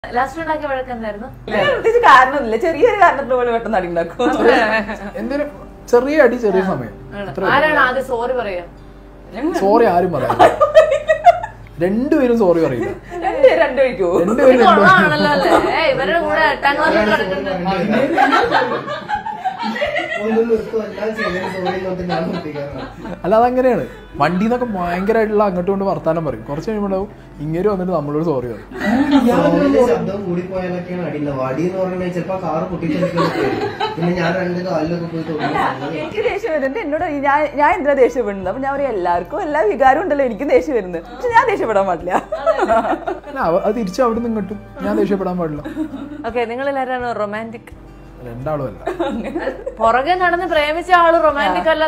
Last ഉണ്ടാക്കിയ വഴക്ക് എന്തായിരുന്നു പ്രത്യേകിച്ച് കാരണമൊന്നുമില്ല ചെറിയൊരു കാരണത്തിന് പോലെ പെട്ടെന്ന് അടി ഉണ്ടാക്കും എന്തൊരു ചെറിയ അടി ചെറിയ സമയം ആരാണ് ആദ്യം സോറി പറയാ സോറി ആരും പറയാം രണ്ടുപേരും സോറി പറയില്ല രണ്ട് രണ്ട് കഴിക്കോ രണ്ടുപേരും രണ്ടുപേരും കൊള്ളാണല്ലോ അല്ലേ ഏയ്, ഇവരുടെ കൂടെ എട്ടാം ക്ലാസ്സിൽ കിടക്കുന്നത് ഒന്ന് നിർത്തും എല്ലാം ചെയ്തതിന് sorry എന്ന് പറഞ്ഞിട്ട് ഞാൻ നിർത്തിക്കാറാണ്. അല്ല അതങ്ങനെയാണ് വണ്ടി നിന്നൊക്കെ ഭയങ്കരമായിട്ടുള്ള അങ്ങോട്ടും കൊണ്ട് വർത്താനം പറയും കുറച്ച് കഴിയുമ്പോഴാവും ഇങ്ങനെ വന്നിട്ട് നമ്മളോട് സോറി പറയും സോറിന്റെ ശബ്ദം കൂടിപ്പോയാലൊക്കെയാണ് അടിയില്ല വടി എന്ന് പറഞ്ഞാൽ ചിലപ്പോ കാറ് പൊട്ടിച്ചെടുക്കുന്നത് പിന്നെ ഞാൻ രണ്ട് കാലിലൊക്കെ പോയി തൊടുന്നു എനിക്ക് ദേഷ്യം വരുന്നത് എന്നോട് ഈ ഞാൻ ഞാൻ എന്തിനാ ദേഷ്യപ്പെടുന്നത് അപ്പൊ ഞാൻ പറയാം എല്ലാവർക്കും എല്ലാ വികാരവും ഉണ്ടല്ലോ എനിക്കും ദേഷ്യം വരുന്നത് പക്ഷെ ഞാൻ ദേഷ്യപ്പെടാൻ പാടില്ല അല്ല അവ- അത് തിരിച്ച് അവിടെ നിന്ന് ഇങ്ങോട്ടും ഞാൻ ദേഷ്യപ്പെടാൻ പാടില്ല ഓക്കെ നിങ്ങൾ എല്ലാവരും റൊമാൻറ്റിക് രണ്ടാളും അല്ല പുറകെ നടന്ന് പ്രേമിച്ച ആള് റൊമാൻറ്റിക് അത്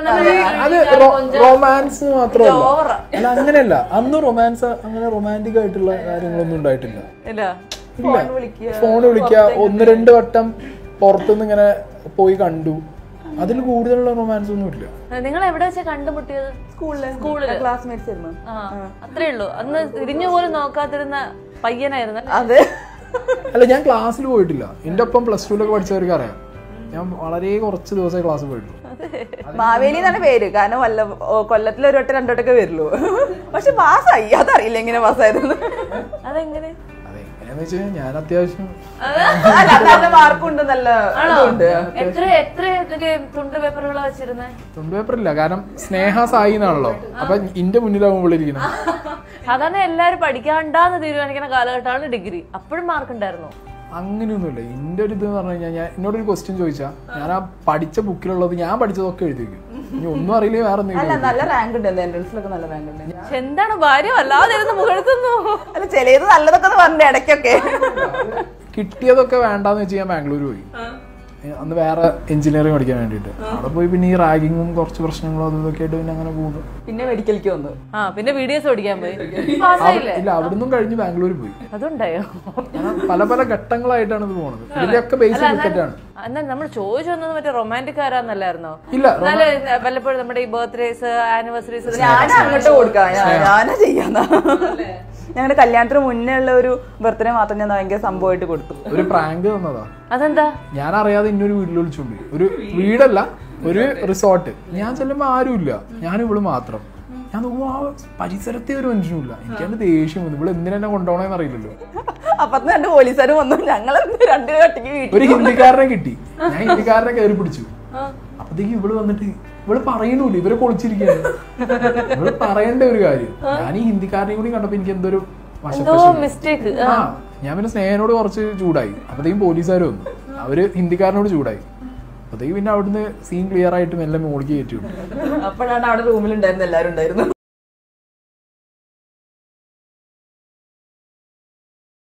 റൊമാൻസ് മാത്രമല്ല ഓവറാ. അല്ല അങ്ങനെയല്ല അന്ന് റൊമാൻസ് അങ്ങനെ റൊമാൻറ്റിക് ആയിട്ടുള്ള കാര്യങ്ങളൊന്നും ഉണ്ടായിട്ടില്ല ഇല്ല ഇല്ല ഫോൺ വിളിക്കുക ഒന്ന് രണ്ട് വട്ടം പുറത്തുനിന്ന് ഇങ്ങനെ പോയി കണ്ടു അതിൽ കൂടുതലുള്ള റൊമാൻസ് ഒന്നും ഇല്ല നിങ്ങൾ എവിടെ വെച്ചാ കണ്ടുമുട്ടിയത് സ്കൂളില് സ്കൂളില് ക്ലാസ്മേറ്റ്സ് ആയിരുന്നു ആ അത്രേ ഉള്ളൂ അന്ന് തിരിഞ്ഞു പോലും നോക്കാതിരുന്ന പയ്യനായിരുന്നു അതെ അല്ല ഞാൻ ക്ലാസ്സിൽ പോയിട്ടില്ല എന്റെ ഒപ്പം പ്ലസ് ടുവിലൊക്കെ പഠിച്ചവർക്ക് അറിയാം ഞാൻ വളരെ കുറച്ച് ദിവസമേ ക്ലാസ്സിൽ പോയിട്ടുള്ളൂ മാവേലി എന്നാണ് പേര് കാരണം വല്ല ഓ, കൊല്ലത്തിൽ ഒരു വട്ടം രണ്ടോട്ടൊക്കെ വരുള്ളൂ പക്ഷെ പാസ്സായി അതറിയില്ല എങ്ങനെ പാസ്സായിരുന്നു അതെങ്ങനെ അതെങ്ങനെയാന്ന് വെച്ച് കഴിഞ്ഞാൽ ഞാൻ അത്യാവശ്യം അല്ല നല്ല മാർക്കുണ്ട് നല്ല ഇതുണ്ട് എത്ര എത്ര ഇതില് തുണ്ട് പേപ്പറുകളാ വെച്ചിരുന്നേ തുണ്ട് പേപ്പർ ഇല്ല കാരണം സ്നേഹ സായി എന്നാണല്ലോ അപ്പൊ ഇന്റെ മുന്നിലാവുമ്പോൾ ഇരിക്കണം സാധാരണ എല്ലാരും പഠിക്കാണ്ടാന്ന് തീരുമാനിക്കുന്ന കാലഘട്ടമാണ് ഡിഗ്രി അപ്പോഴും മാർക്ക് ഉണ്ടായിരുന്നു അങ്ങനെയൊന്നുമില്ല എന്റെ ഒരു ഇത് എന്ന് പറഞ്ഞു കഴിഞ്ഞാൽ ഞാൻ എന്നോടൊരു ക്വസ്റ്റ്യൻ ചോദിച്ചാൽ ഞാൻ ആ പഠിച്ച ബുക്കിലുള്ളത് ഞാൻ പഠിച്ചതൊക്കെ എഴുതി വെക്കും ഇനി ഒന്നും അറിയില്ല വേറെ എന്തെങ്കിലും അല്ല നല്ല റാങ്ക് ഉണ്ട് എൻട്രൻസിലൊക്കെ നല്ല റാങ്ക് ഉണ്ട് പക്ഷെ എന്താണ് ഭാര്യ വല്ലാതെ ഇരുന്ന് മുഖെടുത്തുന്നു അല്ല ചിലത് നല്ലതൊക്കെ ഒന്ന് പറഞ്ഞു ഇടയ്ക്കൊക്കെ കിട്ടിയതൊക്കെ വേണ്ടാന്ന് വെച്ച് ഞാൻ ബാംഗ്ലൂർ പോയി ഏ, അന്ന് വേറെ എഞ്ചിനീയറിംഗ് പഠിക്കാൻ വേണ്ടിയിട്ട് അവിടെ പോയി പിന്നെ ഈ റാഗിങ്ങും കുറച്ച് പ്രശ്നങ്ങളും അതും ഇതൊക്കെ ആയിട്ട് പിന്നെ അങ്ങനെ പോകുന്നു പിന്നെ മെഡിക്കലിക്ക് വന്നു ആ പിന്നെ വീഡിയോസ് ഓടിക്കാൻ പോയി പാസ്സായില്ലേ ഇല്ല അവിടുന്നും കഴിഞ്ഞ് ബാംഗ്ലൂർ പോയി അതുണ്ടായോ ഞാൻ പല പല ഘട്ടങ്ങളായിട്ടാണ് ഇത് പോണത് ഇതിന്റെയൊക്കെ ബേസ് ക്രിക്കറ്റാണ് എന്നാ നമ്മൾ ചോദിച്ചു വന്നത് മറ്റേ റൊമാൻറ്റിക് ആരാന്നല്ലായിരുന്നോ ഇല്ല എന്നാലും വല്ലപ്പോഴും നമ്മുടെ ഈ ബർത്ത്ഡേസ് ആനിവേഴ്സറീസ് ഞാനാ അങ്ങോട്ട് കൊടുക്കാം ഞാൻ- ഞാനാ ചെയ്യാന്ന ഞങ്ങളുടെ കല്യാണത്തിന് മുന്നേ ഉള്ള ഒരു ബർത്ത്ഡേ മാത്രം ഞാൻ ഭയങ്കര സംഭവമായിട്ട് കൊടുത്തു ഒരു പ്രാങ്ക് തന്നതാ അതെന്താ ഞാൻ അറിയാതെ ഇന്നൊരു വീട്ടിൽ വിളിച്ചോണ്ട് പോയി. ഒരു വീടല്ല ഒരു റിസോർട്ട് ഞാൻ ചെല്ലുമ്പോ ആരുമില്ല ഞാൻ ഇവള് മാത്രം ഞാൻ നോക്കുമ്പോ ആ പരിസരത്തെ ഒരു മനുഷ്യനുമില്ല എനിക്കത് ദേഷ്യം വന്നു ഇവിടെ എന്തിനെന്നെ കൊണ്ടുപോകണമെന്ന് അറിയില്ലല്ലോ അപ്പത്തിന് രണ്ട് പോലീസുകാരും വന്നു ഞങ്ങൾ രണ്ട് കട്ടിക്ക് വീട്ടിൽ ഒരു ഹിന്ദിക്കാരനെ കിട്ടി ഞാൻ ഹിന്ദിക്കാരനെ കയറി പിടിച്ചു അപ്പത്തേക്ക് ഇവള് വന്നിട്ട് ഇവള് പറയണൂല ഇവരെ പൊളിച്ചിരിക്കുകയാണ് ഇവള് പറയേണ്ട ഒരു കാര്യം ഞാൻ ഈ ഹിന്ദിക്കാരനെയും കൂടി കണ്ടപ്പോ എനിക്ക് എന്തൊരു എന്തോ വശപ്പശ മിസ്റ്റേക്ക് ആ ഞാൻ പിന്നെ സ്നേഹനോട് കുറച്ച് ചൂടായി അപ്പത്തേക്കും പോലീസുകാർ വന്നു അവര് ഹിന്ദിക്കാരനോട് ചൂടായി അപ്പത്തേക്ക് പിന്നെ അവിടുന്ന് സീൻ ക്ലിയർ ആയിട്ട് മെല്ലെ മോളിക്ക് കയറ്റി വിട്ടു അപ്പോഴാണ് അവിടെ റൂമിൽ ഉണ്ടായിരുന്ന എല്ലാവരും ഉണ്ടായിരുന്നു